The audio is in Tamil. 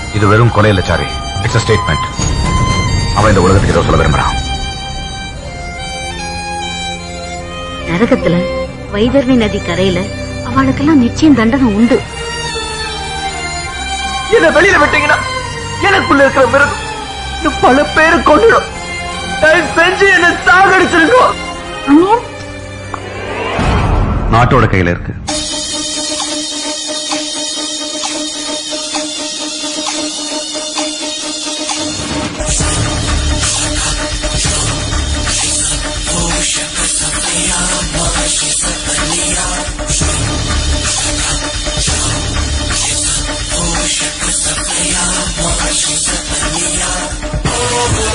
இது வெறும் கொலை இல்ல சாரி இட்ஸ் ஸ்டேட்மெண்ட் அவன் இந்த உலகத்துக்கு ஏதோ சொல்ல விரும்புறான் நரகத்துல வைதர்ணி நதி கரையில அவளுக்கெல்லாம் நிச்சயம் தண்டனை உண்டு என்ன வெளியில விட்டீங்கன்னா எனக்குள்ள இருக்கிற மிருகம் இன்னும் பல பேரை கொண்டுடும் தயவு செஞ்சு என்ன சாகடிச்சிருக்கோம் அந்நியன் நாட்டோட கையில இருக்கு Oh,